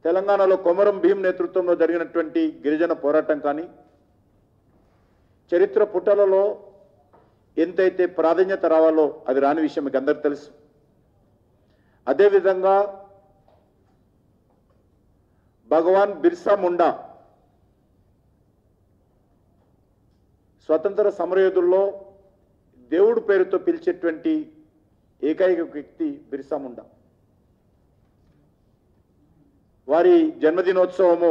తెలంగాణలో కొమరం భీం నేతృత్వంలో జరిగినటువంటి గిరిజన పోరాటం కానీ చరిత్ర పుటలలో ఎంతైతే ప్రాధాన్యత రావాలో అది రాని విషయం మీకు అందరికీ తెలుసు అదేవిధంగా భగవాన్ బిర్సా ముండా స్వతంత్ర సమరయోధుల్లో దేవుడు పేరుతో పిలిచేటువంటి ఏకైక వ్యక్తి బిర్సా ముండా వారి జన్మదినోత్సవము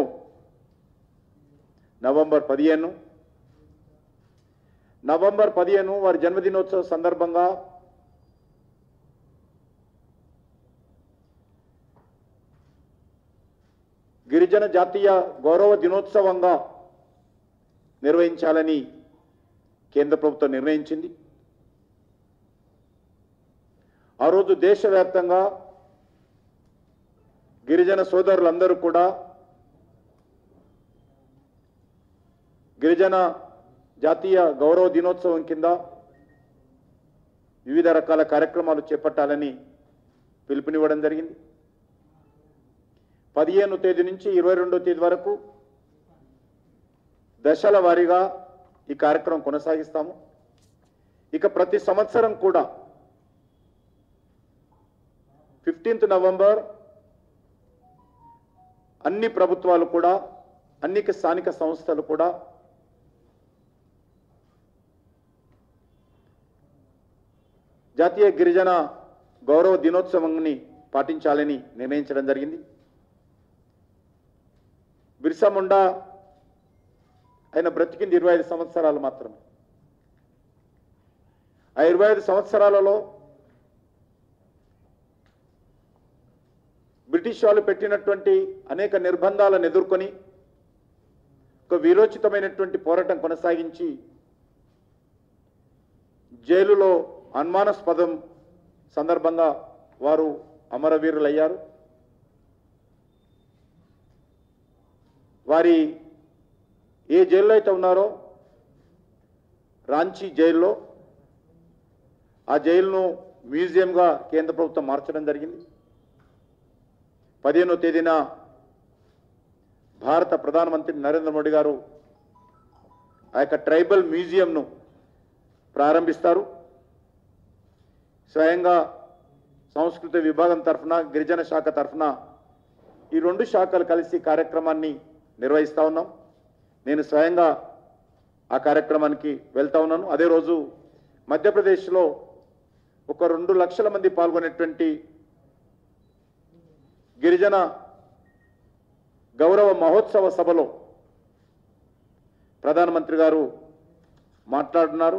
నవంబర్ పదిహేను నవంబర్ పదిహేను వారి జన్మదినోత్సవ సందర్భంగా గిరిజన జాతీయ గౌరవ దినోత్సవంగా నిర్వహించాలని కేంద్ర ప్రభుత్వం నిర్ణయించింది ఆ రోజు దేశవ్యాప్తంగా గిరిజన సోదరులందరూ కూడా గిరిజన జాతీయ గౌరవ దినోత్సవం కింద వివిధ రకాల కార్యక్రమాలు చేపట్టాలని పిలుపునివ్వడం జరిగింది పదిహేను తేదీ నుంచి ఇరవై రెండో తేదీ వరకు దశల వారీగా ఈ కార్యక్రమం కొనసాగిస్తాము ఇక ప్రతి సంవత్సరం కూడా ఫిఫ్టీన్త్ నవంబర్ అన్ని ప్రభుత్వాలు కూడా అన్ని స్థానిక సంస్థలు కూడా జాతీయ గిరిజన గౌరవ దినోత్సవాన్ని పాటించాలని నిర్ణయించడం జరిగింది బిర్సా ముండా ఆయన బ్రతికింది ఇరవై ఐదు సంవత్సరాలు మాత్రమే ఆ ఇరవై ఐదు సంవత్సరాలలో బ్రిటిష్ వాళ్ళు పెట్టినటువంటి అనేక నిర్బంధాలను ఎదుర్కొని ఒక వీరోచితమైనటువంటి పోరాటం కొనసాగించి జైలులో అనుమానాస్పదం సందర్భంగా వారు అమరవీరులయ్యారు వారి ఏ జైల్లో అయితే ఉన్నారో రాంచీ జైల్లో ఆ జైలును మ్యూజియంగా కేంద్ర ప్రభుత్వం మార్చడం జరిగింది పదిహేనో తేదీన భారత ప్రధానమంత్రి నరేంద్ర మోడీ గారు ఆ యొక్క ట్రైబల్ మ్యూజియంను ప్రారంభిస్తారు స్వయంగా సంస్కృతి విభాగం తరఫున గిరిజన శాఖ తరఫున ఈ రెండు శాఖలు కలిసి కార్యక్రమాన్ని నిర్వహిస్తా ఉన్నాం నేను స్వయంగా ఆ కార్యక్రమానికి వెళ్తా ఉన్నాను అదే రోజు మధ్యప్రదేశ్లో ఒక రెండు లక్షల మంది పాల్గొనేటువంటి గిరిజన గౌరవ మహోత్సవ సభలో ప్రధానమంత్రి గారు మాట్లాడుతున్నారు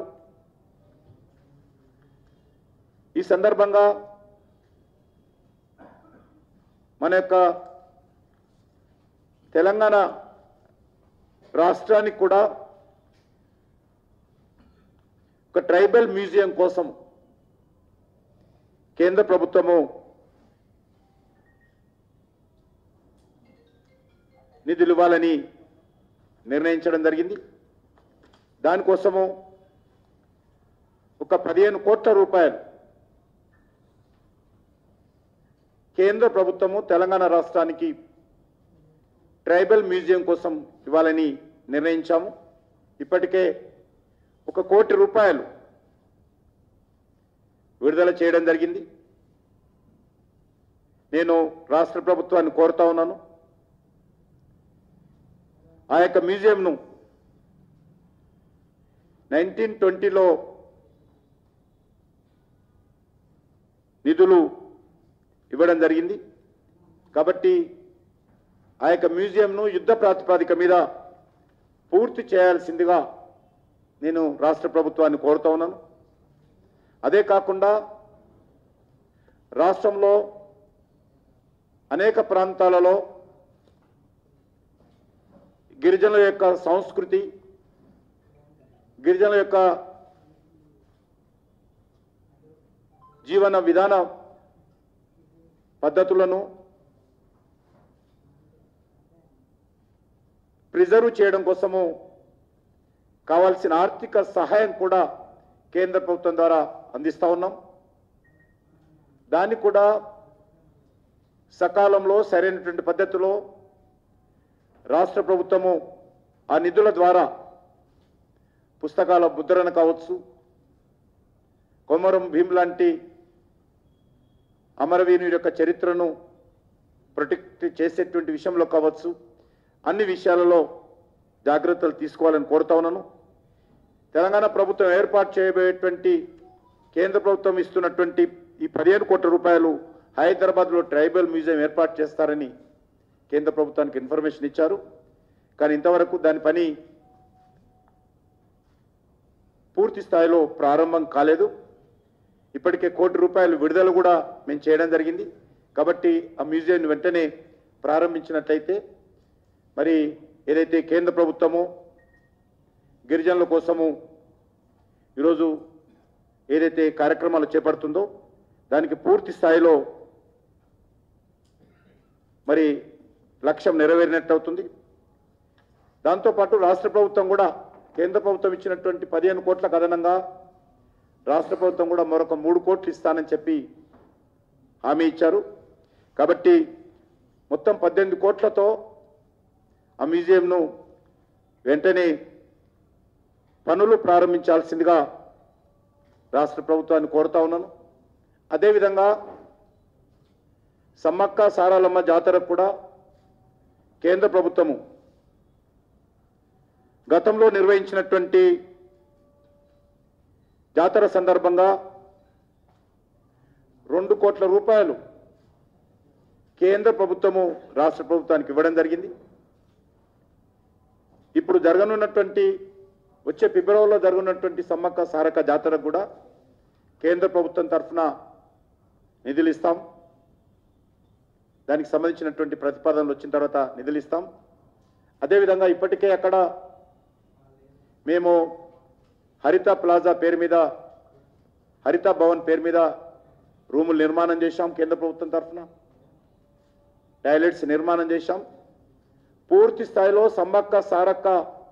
ఈ సందర్భంగా మన యొక్క తెలంగాణ రాష్ట్రానికి కూడా ఒక ట్రైబల్ మ్యూజియం కోసం కేంద్ర ప్రభుత్వము నిధులు ఇవ్వాలని నిర్ణయించడం జరిగింది దానికోసము ఒక పదిహేను కోట్ల రూపాయలు కేంద్ర ప్రభుత్వము తెలంగాణ రాష్ట్రానికి ట్రైబల్ మ్యూజియం కోసం ఇవ్వాలని నిర్ణయించాము ఇప్పటికే ఒక కోటి రూపాయలు విడుదల చేయడం జరిగింది నేను రాష్ట్ర ప్రభుత్వాన్ని కోరుతా ఉన్నాను ఆ యొక్క మ్యూజియంను నైన్టీన్ ట్వంటీలో నిధులు ఇవ్వడం జరిగింది కాబట్టి ఆ యొక్క మ్యూజియంను యుద్ధ ప్రాతిపాదిక మీద పూర్తి చేయాల్సిందిగా నేను రాష్ట్ర ప్రభుత్వాన్ని కోరుతా ఉన్నాను అదే కాకుండా రాష్ట్రంలో అనేక ప్రాంతాలలో గిరిజనుల యొక్క సంస్కృతి గిరిజనుల యొక్క జీవన విధాన పద్ధతులను ప్రిజర్వ్ చేయడం కోసము కావాల్సిన ఆర్థిక సహాయం కూడా కేంద్ర ప్రభుత్వం ద్వారా అందిస్తా ఉన్నాం దాన్ని కూడా సకాలంలో సరైనటువంటి పద్ధతిలో రాష్ట్ర ప్రభుత్వము ఆ నిధుల ద్వారా పుస్తకాల ముద్రణ కావచ్చు కొమరం భీం లాంటి అమరవీరుని యొక్క చరిత్రను ప్రొటెక్ట్ చేసేటువంటి విషయంలో కావచ్చు అన్ని విషయాలలో జాగ్రత్తలు తీసుకోవాలని కోరుతా ఉన్నాను తెలంగాణ ప్రభుత్వం ఏర్పాటు చేయబోయేటువంటి కేంద్ర ప్రభుత్వం ఇస్తున్నటువంటి ఈ పదిహేను కోట్ల రూపాయలు హైదరాబాద్లో ట్రైబల్ మ్యూజియం ఏర్పాటు చేస్తారని కేంద్ర ప్రభుత్వానికి ఇన్ఫర్మేషన్ ఇచ్చారు కానీ ఇంతవరకు దాని పని పూర్తి స్థాయిలో ప్రారంభం కాలేదు ఇప్పటికే కోటి రూపాయలు విడుదల కూడా మేము చేయడం జరిగింది కాబట్టి ఆ మ్యూజియంని వెంటనే ప్రారంభించినట్లయితే మరి ఏదైతే కేంద్ర ప్రభుత్వమో గిరిజనుల కోసము ఈరోజు ఏదైతే కార్యక్రమాలు చేపడుతుందో దానికి పూర్తి స్థాయిలో మరి లక్ష్యం నెరవేరినట్టు అవుతుంది దాంతోపాటు రాష్ట్ర ప్రభుత్వం కూడా కేంద్ర ప్రభుత్వం ఇచ్చినటువంటి పదిహేను కోట్లకు అదనంగా రాష్ట్ర ప్రభుత్వం కూడా మరొక మూడు కోట్లు ఇస్తానని చెప్పి హామీ ఇచ్చారు కాబట్టి మొత్తం పద్దెనిమిది కోట్లతో ఆ మ్యూజియంను వెంటనే పనులు ప్రారంభించాల్సిందిగా రాష్ట్ర ప్రభుత్వాన్ని కోరుతా ఉన్నాను అదేవిధంగా సమ్మక్క సారాలమ్మ జాతరకు కూడా కేంద్ర ప్రభుత్వము గతంలో నిర్వహించినటువంటి జాతర సందర్భంగా రెండు కోట్ల రూపాయలు కేంద్ర ప్రభుత్వము రాష్ట్ర ప్రభుత్వానికి ఇవ్వడం జరిగింది ఇప్పుడు జరగనున్నటువంటి వచ్చే ఫిబ్రవరిలో జరగనున్నటువంటి సమ్మక్క సారక జాతరకు కూడా కేంద్ర ప్రభుత్వం తరఫున నిధులు ఇస్తాం దానికి సంబంధించినటువంటి ప్రతిపాదనలు వచ్చిన తర్వాత నిధులు ఇస్తాం అదేవిధంగా ఇప్పటికే అక్కడ మేము హరిత ప్లాజా పేరు మీద హరిత భవన్ పేరు మీద రూములు నిర్మాణం చేశాం కేంద్ర ప్రభుత్వం తరఫున టాయిలెట్స్ నిర్మాణం చేశాం పూర్తి స్థాయిలో సమ్మక్క సారక్క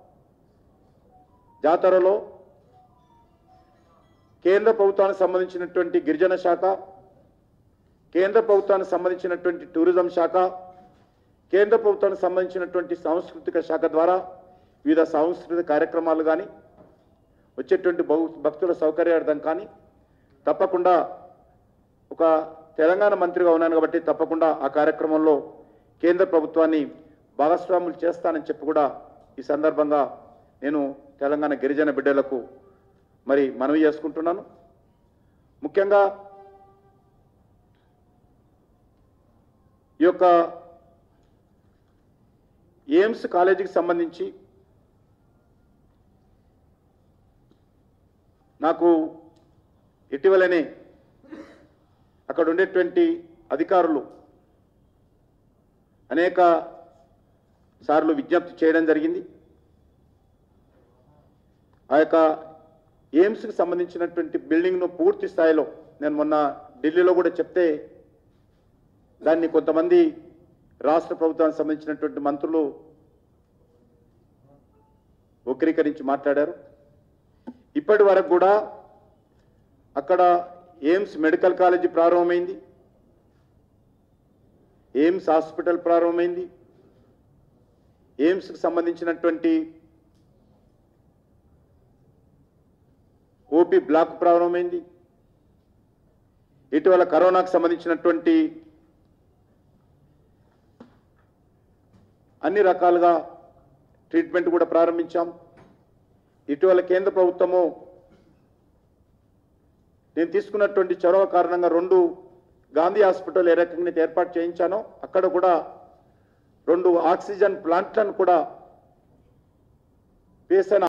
జాతరలో కేంద్ర ప్రభుత్వానికి సంబంధించినటువంటి గిరిజన శాఖ కేంద్ర ప్రభుత్వానికి సంబంధించినటువంటి టూరిజం శాఖ కేంద్ర ప్రభుత్వానికి సంబంధించినటువంటి సాంస్కృతిక శాఖ ద్వారా వివిధ సాంస్కృతిక కార్యక్రమాలు కానీ వచ్చేటువంటి భౌ- భక్తుల సౌకర్యార్థం కానీ తప్పకుండా ఒక తెలంగాణ మంత్రిగా ఉన్నాను కాబట్టి తప్పకుండా ఆ కార్యక్రమంలో కేంద్ర ప్రభుత్వాన్ని భాగస్వాములు చేస్తానని చెప్పి కూడా ఈ సందర్భంగా నేను తెలంగాణ గిరిజన బిడ్డలకు మరి మనవి చేసుకుంటున్నాను ముఖ్యంగా ఈ యొక్క ఎయిమ్స్ కాలేజీకి సంబంధించి నాకు ఇటీవలనే అక్కడ ఉండేటువంటి అధికారులు అనేక సార్లు విజ్ఞప్తి చేయడం జరిగింది ఆ యొక్క ఎయిమ్స్కి సంబంధించినటువంటి బిల్డింగ్ను పూర్తి స్థాయిలో నేను మొన్న ఢిల్లీలో కూడా చెప్తే దాన్ని కొంతమంది రాష్ట్ర ప్రభుత్వానికి సంబంధించినటువంటి మంత్రులు వక్రీకరించి మాట్లాడారు ఇప్పటి వరకు కూడా అక్కడ ఎయిమ్స్ మెడికల్ కాలేజీ ప్రారంభమైంది ఎయిమ్స్ హాస్పిటల్ ప్రారంభమైంది ఎయిమ్స్కి సంబంధించినటువంటి ఓపీ బ్లాక్ ప్రారంభమైంది ఇటీవల కరోనాకు సంబంధించినటువంటి అన్ని రకాలుగా ట్రీట్మెంట్ కూడా ప్రారంభించాం ఇటీవల కేంద్ర ప్రభుత్వము నేను తీసుకున్నటువంటి చొరవ కారణంగా రెండు గాంధీ హాస్పిటల్ ఏ రకంగా అయితే ఏర్పాటు చేయించానో అక్కడ కూడా రెండు ఆక్సిజన్ ప్లాంట్లను కూడా పిఎస్ఎన్